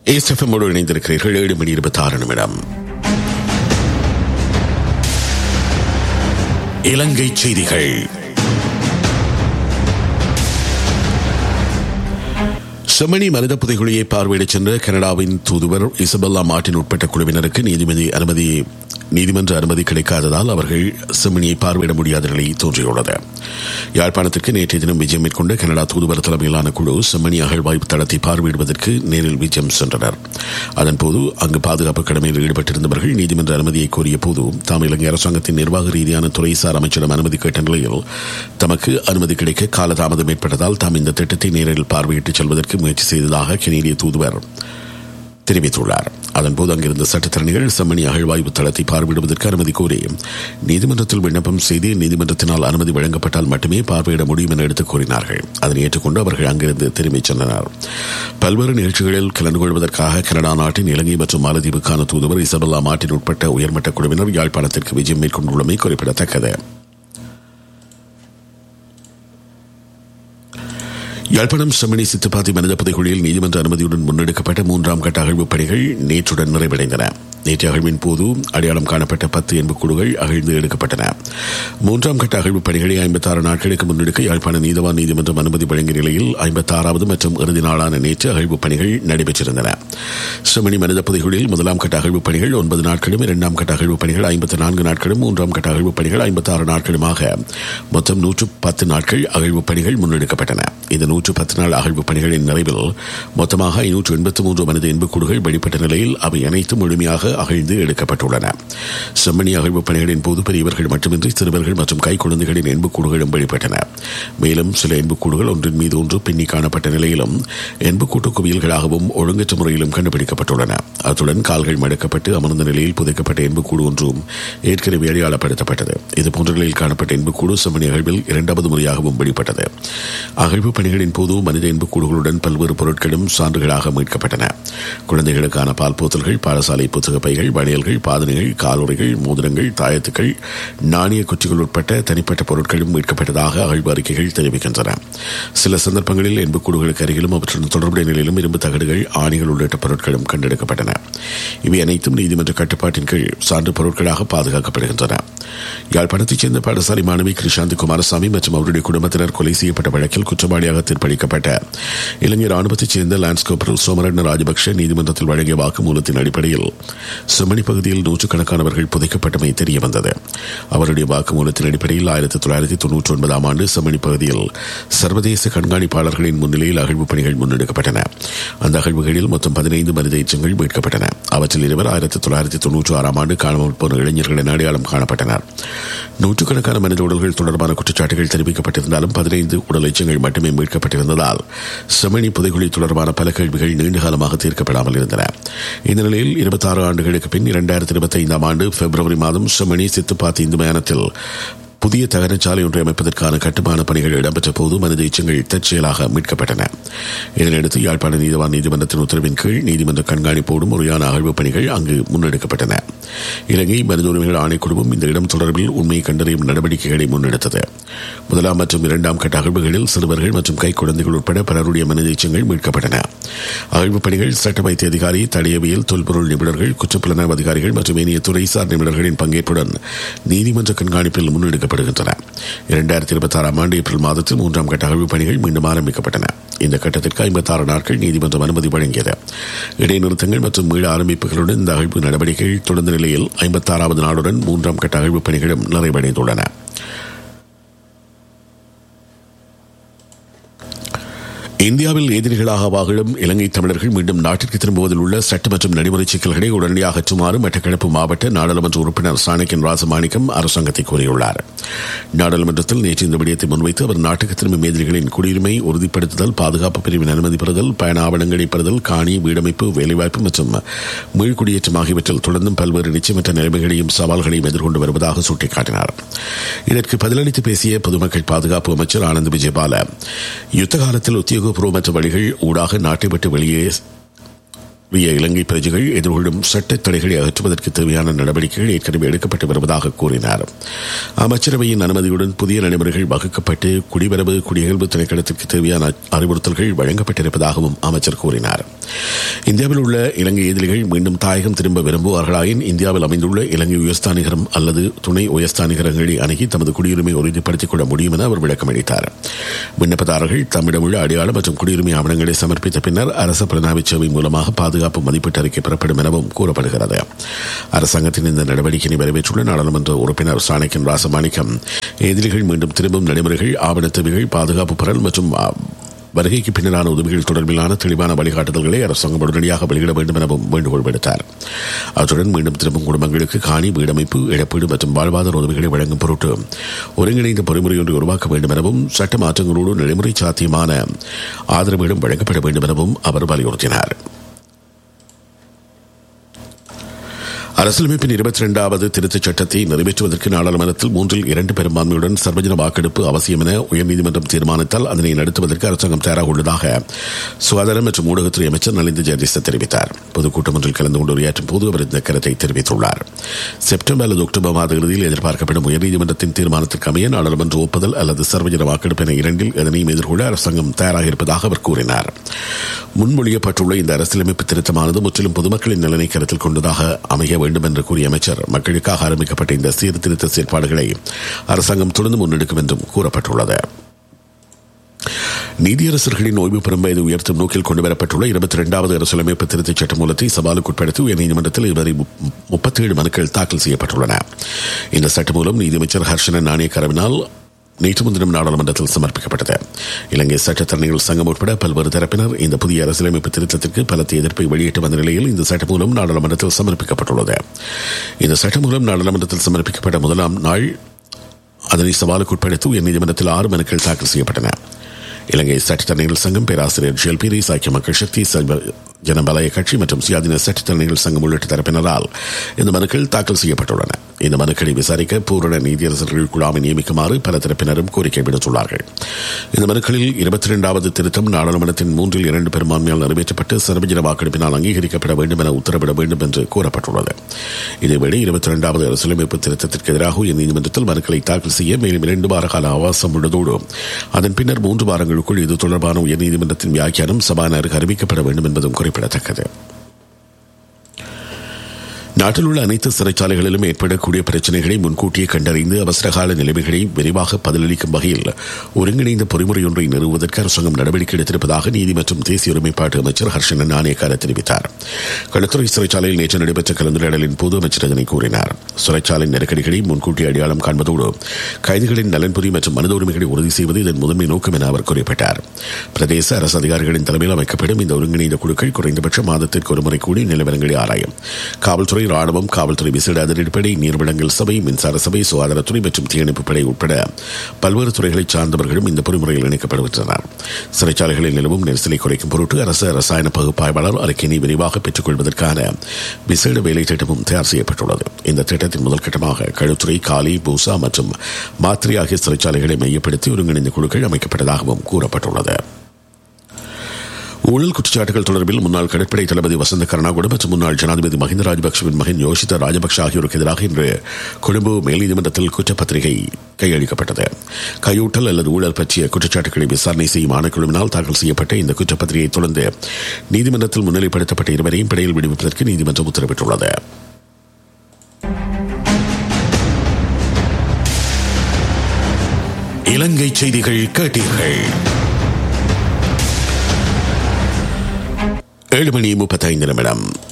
ஏஸ்எஃப்எம்மோடு இணைந்திருக்கிறீர்கள் ஏழு மணி இருபத்தி ஆறு நிமிடம் இலங்கை செய்திகள் செம்மணி மனித புதைகுழியை பார்வையிடச் சென்ற கனடாவின் தூதுவர் இசபெல்லா மார்டின் உட்பட்ட குழுவினருக்கு நீதிபதி அனுமதி நீதிமன்ற அனுமதி கிடைக்காததால் அவர்கள் செம்மணியை பார்வையிட முடியாத நிலை தோன்றியுள்ளது யாழ்ப்பாணத்திற்கு நேற்றைய தினம் விஜயம் மேற்கொண்ட கனடா தூதுவர் தலைமையிலான குழு செம்மணி அகழ்வாய்ப்பு தளத்தை பார்வையிடுவதற்கு நேரில் விஜயம் சென்றனர் அதன்போது அங்கு பாதுகாப்பு கடமையில் ஈடுபட்டிருந்தவர்கள் நீதிமன்ற அனுமதியை கோரிய போது தாம் இலங்கை அரசாங்கத்தின் நிர்வாக ரீதியான துறைசார் அமைச்சரிடம் அனுமதி கேட்ட நிலையில் தமக்கு அனுமதி கிடைக்க காலதாமதம் ஏற்பட்டதால் தாம் இந்த திட்டத்தை நேரில் பார்வையிட்டு செல்வதற்கு முயற்சி செய்ததாக கெனேடிய தூதுவர் தெரிவித்துள்ளார் அதன்போது அங்கிருந்த சட்டத்தரணிகள் செம்மணி அகழ்வாய்வு தளத்தை பார்வையிடுவதற்கு அனுமதி கோரி நீதிமன்றத்தில் விண்ணப்பம் செய்து நீதிமன்றத்தினால் அனுமதி வழங்கப்பட்டால் மட்டுமே பார்வையிட முடியும் என எடுத்துக் கூறினார்கள் அதனை ஏற்றுக்கொண்டு அவர்கள் அங்கிருந்து திரும்பிச் சென்றனர் பல்வேறு நிகழ்ச்சிகளில் கலந்து கொள்வதற்காக கனடா நாட்டின் இலங்கை மற்றும் மாலத்தீவுக்கான தூதுவர் இசபெல்லா மார்டின் உட்பட்ட உயர்மட்ட குழுவினர் யாழ்ப்பாணத்திற்கு விஜயம் மேற்கொண்டுள்ளமை குறிப்பிடத்தக்கது யாழ்ப்பாணம் செம்மணி சித்துப்பாத்தி மனித புதைகுழியில் நீதிமன்ற அனுமதியுடன் முன்னெடுக்கப்பட்ட மூன்றாம் கட்ட அகழ்வு பணிகள் நேற்றுடன் நிறைவடைந்தன நேற்று அகழ்வின் போது அடையாளம் காணப்பட்ட பத்து எண்புக்கூடுகள் அகழ்ந்து எடுக்கப்பட்டன மூன்றாம் கட்ட அகழ்வு பணிகளை ஐம்பத்தி ஆறு நாட்களுக்கு முன்னெடுக்க யாழ்ப்பாண நீதவான் நீதிமன்றம் அனுமதி வழங்கிய நிலையில் ஐம்பத்தி ஆறாவது மற்றும் இறுதி நாளான நேற்று அகழ்வு பணிகள் நடைபெற்றிருந்தன செம்மணி மனித புதைகுழியில் முதலாம் கட்ட அகழ்வு பணிகள் ஒன்பது நாட்களும் இரண்டாம் கட்ட அகழ்வு பணிகள் ஐம்பத்தி நான்கு நாட்களும் மூன்றாம் கட்ட அகழ்வு பணிகள் ஐம்பத்தி ஆறு நாட்களுமாக மொத்தம் நூற்று பத்து நாட்கள் அகழ்வு பணிகள் முன்னெடுக்கப்பட்டன இந்த நூற்று பத்து நாள் அகழ்வு பணிகளின் நிறைவில் மொத்தமாக ஐநூற்று எண்பத்தி மூன்று மனித எண்புக்கூடுகள் வெளிப்பட்ட நிலையில் அவை அனைத்தும் முழுமையாக அகழ்ந்து எடுக்கப்பட்டுள்ளன செம்மணி அகழ்வு பணிகளின் போது பெரியவர்கள் மட்டுமின்றி சிறுவர்கள் மற்றும் கை குழந்தைகளின் எண்புக்கூடுகளும் வெளிப்பட்டன மேலும் சில எண்புக்கூடுகள் ஒன்றின் மீது ஒன்று பின்னி காணப்பட்ட நிலையிலும் எண்புக்கூட்டு குவியல்களாகவும் ஒழுங்கற்ற முறையிலும் கண்டுபிடிக்கப்பட்டுள்ளன அத்துடன் கால்கள் மடக்கப்பட்டு அமர்ந்த நிலையில் புதைக்கப்பட்ட எண்புக்கூடு ஒன்றும் ஏற்கனவே அடையாளப்படுத்தப்பட்டது இதுபோன்ற நிலையில் காணப்பட்ட எண்புக்கூடு செம்மணி அகழ்வில் இரண்டாவது முறையாகவும் வெளிப்பட்டது அகழ்வு பணிகளின் போது மனித எண்புக்கூடுகளுடன் பல்வேறு பொருட்களும் சான்றுகளாக மீட்கப்பட்டன குழந்தைகளுக்கான பால் போத்தல்கள் பாடசாலை புத்தக பைகள் வளையல்கள் பாதனைகள் காலுறைகள் மோதிரங்கள் தாயத்துக்கள் நாணய குச்சிகள் உட்பட்ட தனிப்பட்ட பொருட்களும் மீட்கப்பட்டதாக அகழ்வு அறிக்கைகள் தெரிவிக்கின்றன சில சந்தர்ப்பங்களில் எண்புக்கூடுகளுக்கு அருகிலும் அவற்றுடன் தொடர்புடைய நிலையிலும் இரும்பு தகடுகள் ஆணிகள் உள்ளிட்ட பொருட்களும் கண்டெடுக்கப்பட்டன இவை அனைத்தும் நீதிமன்ற கட்டுப்பாட்டின் கீழ் சான்று பொருட்களாக பாதுகாக்கப்படுகின்றன யாழ்ப்பாணத்தைச் சேர்ந்த பாடசாலை மாணவி கிருஷாந்தி குமாரசாமி மற்றும் அவருடைய குடும்பத்தினர் கொலை செய்யப்பட்ட வழக்கில் குற்றவாளியாக தீர்ப்பளிக்கப்பட்ட இளைஞர் ராணுவத்தைச் சேர்ந்த லான்ஸ் கோப்பரல் சோமரண்ண ராஜபக்ஷ நீதிமன்றத்தில் வழங்கிய வாக்குமூலத்தின் அடிப்படையில் செம்மணி பகுதியில் நூற்றுக்கணக்கானவர்கள் புதைக்கப்பட்டமை தெரிய வந்தது அவருடைய வாக்குமூலத்தின் அடிப்படையில் ஆயிரத்தி தொள்ளாயிரத்தி தொன்னூற்றி ஒன்பதாம் ஆண்டு செம்மணி பகுதியில் சர்வதேச கண்காணிப்பாளர்களின் முன்னிலையில் அகழ்வு பணிகள் முன்னெடுக்கப்பட்டன அந்த அகழ்வுகளில் மொத்தம் பதினைந்து மனித எச்சங்கள் மீட்கப்பட்டன அவற்றில் இருவர் ஆயிரத்தி தொள்ளாயிரத்தி தொன்னூற்றி ஆறாம் ஆண்டு காணாமல் போன இளைஞர்களின் அடையாளம் காணப்பட்டனர் நூற்றுக்கணக்கான மனித உடல்கள் தொடர்பான குற்றச்சாட்டுகள் தெரிவிக்கப்பட்டிருந்தாலும் பதினைந்து உடல் எச்சங்கள் மட்டுமே மீட்கப்பட்டிருந்ததால் செமணி புதைகுழி தொடர்பான பல கேள்விகள் நீண்டகாலமாக தீர்க்கப்படாமல் இருந்தன இந்த நிலையில் இருபத்தி ஆறு ஆண்டுகளுக்கு பின் இரண்டாயிரத்தி இருபத்தி ஐந்தாம் ஆண்டு பிப்ரவரி மாதம் செமணி சித்துப்பாத்தி இந்து மயானத்தில் புதிய தகனச்சாலை ஒன்றை அமைப்பதற்கான கட்டுமான பணிகள் இடம்பெற்ற போது மனித எச்சங்கள் தற்செயலாக மீட்கப்பட்டன இதனையடுத்து யாழ்ப்பாண நீதிவான் நீதிமன்றத்தின் உத்தரவின் கீழ் நீதிமன்ற கண்காணிப்போடு முறையான அகழ்வு பணிகள் அங்கு முன்னெடுக்கப்பட்டன இலங்கை மனித உரிமைகள் ஆணைக்குழுவும் இந்த இடம் தொடர்பில் உண்மையை கண்டறியும் நடவடிக்கைகளை முன்னெடுத்தது முதலாம் மற்றும் இரண்டாம் கட்ட அகழ்வுகளில் சிறுவர்கள் மற்றும் கை குழந்தைகள் உட்பட பலருடைய மனித எச்சங்கள் மீட்கப்பட்டன அகழ்வு பணிகள் சட்ட வைத்திய அதிகாரி தடயவியல் தொல்பொருள் நிபுணர்கள் குற்றப்புலனாய்வு அதிகாரிகள் மற்றும் ஏனைய துறைசார் நிபுணர்களின் பங்கேற்புடன் நீதிமன்ற கண்காணிப்பில் முன்னெடுக்கப்படுகின்றன இரண்டாயிரத்தி இருபத்தி ஆறாம் ஆண்டு ஏப்ரல் மாதத்தில் மூன்றாம் கட்ட அகழ்வு பணிகள் மீண்டும் ஆரம்பிக்கப்பட்டன இந்த கட்டத்திற்கு ஐம்பத்தாறு நாட்கள் நீதிமன்றம் அனுமதி வழங்கியது இடைநிறுத்தங்கள் மற்றும் மீள ஆரம்பிப்புகளுடன் இந்த அகழ்வு நடவடிக்கைகள் தொடர்ந்த நிலையில் ஐம்பத்தாறாவது நாளுடன் மூன்றாம் கட்ட அகழ்வு பணிகளும் நிறைவடைந்துள்ளன இந்தியாவில் எதிரிகளாக வாழும் இலங்கை தமிழர்கள் மீண்டும் நாட்டிற்கு திரும்புவதில் உள்ள சட்ட மற்றும் நடைமுறை சிக்கல்களை உடனடியாக அகற்றுமாறு மட்டக்களப்பு மாவட்ட நாடாளுமன்ற உறுப்பினர் சாணக்கியன் ராசமாணிக்கம் அரசாங்கத்தை கூறியுள்ளார் நாடாளுமன்றத்தில் நேற்று இந்த விடயத்தை முன்வைத்து அவர் நாட்டுக்கு திரும்பும் எதிரிகளின் குடியுரிமை உறுதிப்படுத்துதல் பாதுகாப்பு பிரிவின் அனுமதி பெறுதல் பயண ஆவணங்களை பெறுதல் காணி வீடமைப்பு வேலைவாய்ப்பு மற்றும் மீள்குடியேற்றம் ஆகியவற்றில் தொடர்ந்தும் பல்வேறு நிச்சயமற்ற நிலைமைகளையும் சவால்களையும் எதிர்கொண்டு வருவதாக சுட்டிக்காட்டினார் இதற்கு பதிலளித்து பேசிய பொதுமக்கள் பாதுகாப்பு அமைச்சர் ஆனந்த் விஜயபால யுத்த காலத்தில் உத்தியோக உத்தியோகபூர்வமற்ற வழிகள் ஊடாக நாட்டை விட்டு வெளியே இலங்கை பிரஜைகள் எதிர்கொள்ளும் சட்ட தடைகளை அகற்றுவதற்கு தேவையான நடவடிக்கைகள் ஏற்கனவே எடுக்கப்பட்டு வருவதாக கூறினார் அமைச்சரவையின் அனுமதியுடன் புதிய நடைமுறைகள் வகுக்கப்பட்டு குடிவரவு குடியகழ்வு திணைக்களத்திற்கு தேவையான அறிவுறுத்தல்கள் வழங்கப்பட்டிருப்பதாகவும் அமைச்சர் கூறினார் இந்தியாவில் உள்ள இலங்கை எதிரிகள் மீண்டும் தாயகம் திரும்ப விரும்புவார்களாயின் இந்தியாவில் அமைந்துள்ள இலங்கை உயர்ஸ்தானிகரம் அல்லது துணை உயர்ஸ்தானிகரங்களை அணுகி தமது குடியுரிமை உறுதிப்படுத்திக் கொள்ள முடியும் என அவர் விளக்கம் அளித்தார் விண்ணப்பதாரர்கள் தம்மிடமுள்ள அடையாளம் மற்றும் குடியுரிமை ஆவணங்களை சமர்ப்பித்த பின்னர் அரச புலனாய்வு சேவை மூலமாக பாதுகாப்பு மதிப்பீட்டு அறிக்கை பெறப்படும் எனவும் கூறப்படுகிறது அரசாங்கத்தின் இந்த நடவடிக்கையை வரவேற்றுள்ள நாடாளுமன்ற உறுப்பினர் சாணக்கியன் ராசமாணிக்கம் எதிரிகள் மீண்டும் திரும்பும் நடைமுறைகள் ஆவண தேவைகள் பாதுகாப்பு பெறல் மற்றும் வருகைக்கு பின்னரான உதவிகள் தொடர்பிலான தெளிவான வழிகாட்டுதல்களை அரசாங்கம் உடனடியாக வெளியிட வேண்டும் எனவும் வேண்டுகோள் விடுத்தார் அத்துடன் மீண்டும் திரும்பும் குடும்பங்களுக்கு காணி வீடமைப்பு இழப்பீடு மற்றும் வாழ்வாதார உதவிகளை வழங்கும் பொருட்டு ஒருங்கிணைந்த பொறிமுறை ஒன்றை உருவாக்க வேண்டும் எனவும் சட்ட மாற்றங்களோடு நடைமுறை சாத்தியமான ஆதரவுகளும் வழங்கப்பட வேண்டும் எனவும் அவர் வலியுறுத்தினார் அரசியலமைப்பின் இருபத்தி இரண்டாவது திருத்தச் சட்டத்தை நிறைவேற்றுவதற்கு நாடாளுமன்றத்தில் மூன்றில் இரண்டு பெரும்பான்மையுடன் சர்வஜன வாக்கெடுப்பு அவசியம் என உயர்நீதிமன்றம் தீர்மானித்தால் அதனை நடத்துவதற்கு அரசாங்கம் தயாராக உள்ளதாக சுகாதாரம் மற்றும் ஊடகத்துறை அமைச்சர் நலிந்த ஜெயதிச தெரிவித்தார் பொதுக்கூட்டம் ஒன்றில் கலந்து கொண்டு உரையாற்றும் போது அவர் இந்த கருத்தை தெரிவித்துள்ளார் செப்டம்பர் அல்லது அக்டோபர் மாத இறுதியில் எதிர்பார்க்கப்படும் உயர்நீதிமன்றத்தின் தீர்மானத்திற்கு அமைய நாடாளுமன்ற ஒப்புதல் அல்லது சர்வஜன வாக்கெடுப்பு என இரண்டில் எதனையும் எதிர்கொள்ள அரசாங்கம் தயாராக இருப்பதாக அவர் கூறினார் முன்மொழியப்பட்டுள்ள இந்த அரசியலமைப்பு திருத்தமானது முற்றிலும் பொதுமக்களின் நலனை கருத்தில் கொண்டதாக அமைய வேண்டும் என்று கூறிய அமைச்சர் மக்களுக்காக ஆரம்பிக்கப்பட்ட இந்த சீர்திருத்த செயற்பாடுகளை அரசாங்கம் தொடர்ந்து முன்னெடுக்கும் என்றும் கூறப்பட்டுள்ளது நீதியரசர்களின் ஓய்வு பெறும் வயது உயர்த்தும் நோக்கில் கொண்டுவரப்பட்டுள்ள இருபத்தி இரண்டாவது அரசியலமைப்பு திருத்தச் சட்ட மூலத்தை சவாலுக்குட்படுத்தி உயர்நீதிமன்றத்தில் இதுவரை முப்பத்தேழு மனுக்கள் தாக்கல் செய்யப்பட்டுள்ளன இந்த சட்ட மூலம் நீதியமைச்சர் ஹர்ஷன நாணயக்கரவினால் நேற்று முன்தினம் நாடாளுமன்றத்தில் சமர்ப்பிக்கப்பட்டது இலங்கை சட்டத்தரணிகள் சங்கம் உட்பட பல்வேறு தரப்பினர் இந்த புதிய அரசியலமைப்பு திருத்தத்திற்கு பலத்த எதிர்ப்பை வெளியிட்டு வந்த நிலையில் இந்த சட்ட மூலம் நாடாளுமன்றத்தில் சமர்ப்பிக்கப்பட்டுள்ளது இந்த சட்ட மூலம் நாடாளுமன்றத்தில் சமர்ப்பிக்கப்பட்ட முதலாம் நாள் அதனை சவாலுக்குட்படுத்தி உயர்நீதிமன்றத்தில் ஆறு மனுக்கள் தாக்கல் செய்யப்பட்டன இலங்கை சட்டத்தரணிகள் சங்கம் பேராசிரியர் ஜிஎல் பீரி சாக்கிய மக்கள் சக்தி ஜனபலய கட்சி மற்றும் சுயாதீன சட்டத்தரணிகள் சங்கம் உள்ளிட்ட தரப்பினரால் இந்த மனுக்கள் தாக்கல் செய்யப்பட்டுள்ளன இந்த மனுக்களை விசாரிக்க பூரண நீதியரசர்கள் குழாமை நியமிக்குமாறு பல தரப்பினரும் கோரிக்கை விடுத்துள்ளார்கள் இந்த மனுக்களில் இருபத்தி இரண்டாவது திருத்தம் நாடாளுமன்றத்தின் மூன்றில் இரண்டு பெரும்பான்மையால் நிறைவேற்றப்பட்டு சர்வஜன வாக்கெடுப்பினால் அங்கீகரிக்கப்பட வேண்டும் என உத்தரவிட வேண்டும் என்று கூறப்பட்டுள்ளது இதேவேளை இருபத்தி இரண்டாவது அரசியலமைப்பு திருத்தத்திற்கு எதிராக உயர்நீதிமன்றத்தில் மனுக்களை தாக்கல் செய்ய மேலும் இரண்டு வார கால அவகாசம் உள்ளதோடு அதன் பின்னர் மூன்று வாரங்களுக்குள் இது தொடர்பான உயர்நீதிமன்றத்தின் வியாக்கியானம் சபாநாயகருக்கு அறிவிக்கப்பட வேண்டும் என்பதும் குறிப்பிடத்தக்கது நாட்டில் உள்ள அனைத்து சிறைச்சாலைகளிலும் ஏற்படக்கூடிய பிரச்சினைகளை முன்கூட்டியே கண்டறிந்து அவசரகால நிலைமைகளை விரைவாக பதிலளிக்கும் வகையில் ஒருங்கிணைந்த பொறிமுறை ஒன்றை நிறுவுவதற்கு அரசாங்கம் நடவடிக்கை எடுத்திருப்பதாக நீதி மற்றும் தேசிய ஒருமைப்பாட்டு அமைச்சர் ஹர்ஷன் நாணயக்கார தெரிவித்தார் களத்துறை சிறைச்சாலையில் நேற்று நடைபெற்ற கலந்துரையாடலின் போது அமைச்சர் இதனை கூறினார் சிறைச்சாலை நெருக்கடிகளை முன்கூட்டி அடையாளம் காண்பதோடு கைதிகளின் நலன்புரி மற்றும் மனித உரிமைகளை உறுதி செய்வது இதன் முதன்மை நோக்கம் என அவர் குறிப்பிட்டார் பிரதேச அரசு அதிகாரிகளின் தலைமையில் அமைக்கப்படும் இந்த ஒருங்கிணைந்த குழுக்கள் குறைந்தபட்ச மாதத்திற்கு ஒருமுறை கூடி நிலவரங்களை ஆராயும் காவல்துறை ராணுவம் காவல்துறை விசேட அதிரடிப்படை நீர்வளங்கள் சபை மின்சார சபை சுகாதாரத்துறை மற்றும் தீயணைப்பு படை உட்பட பல்வேறு துறைகளைச் சார்ந்தவர்களும் இந்த பொறிமுறையில் இணைக்கப்படுகின்றனர் சிறைச்சாலைகளில் நிலவும் நெரிசலை குறைக்கும் பொருட்டு அரசு ரசாயன பகுப்பாய்வாளர் அறிக்கையினை விரைவாக பெற்றுக் கொள்வதற்கான விசேட வேலை திட்டமும் தயார் செய்யப்பட்டுள்ளது இந்த திட்டத்தின் முதல் கட்டமாக கழுத்துறை காலி பூசா மற்றும் மாத்திரை ஆகிய சிறைச்சாலைகளை மையப்படுத்தி ஒருங்கிணைந்த குழுக்கள் அமைக்கப்பட்டதாகவும் கூறப்பட்டுள்ளது ஊழல் குற்றச்சாட்டுகள் தொடர்பில் முன்னாள் கடற்படை தளபதி வசந்த கருணாகுடு மற்றும் முன்னாள் ஜனாதிபதி மஹிந்த ராஜபக்சவின் மகன் யோசித்த ராஜபக்ஷ ஆகியோருக்கு எதிராக இன்று கொழும்பு மேல்நீதிமன்றத்தில் குற்றப்பத்திரிகை கையளிக்கப்பட்டது கையூட்டல் அல்லது ஊழல் பற்றிய குற்றச்சாட்டுகளை விசாரணை செய்யும் ஆணைக்குழுவினால் தாக்கல் செய்யப்பட்ட இந்த குற்றப்பத்திரிகையை தொடர்ந்து நீதிமன்றத்தில் முன்னிலைப்படுத்தப்பட்ட இருவரையும் பிணையில் விடுவிப்பதற்கு நீதிமன்றம் உத்தரவிட்டுள்ளது இலங்கை செய்திகள் கேட்டீர்கள் ஏழு மணி முப்பத்தைந்து நிமிடம்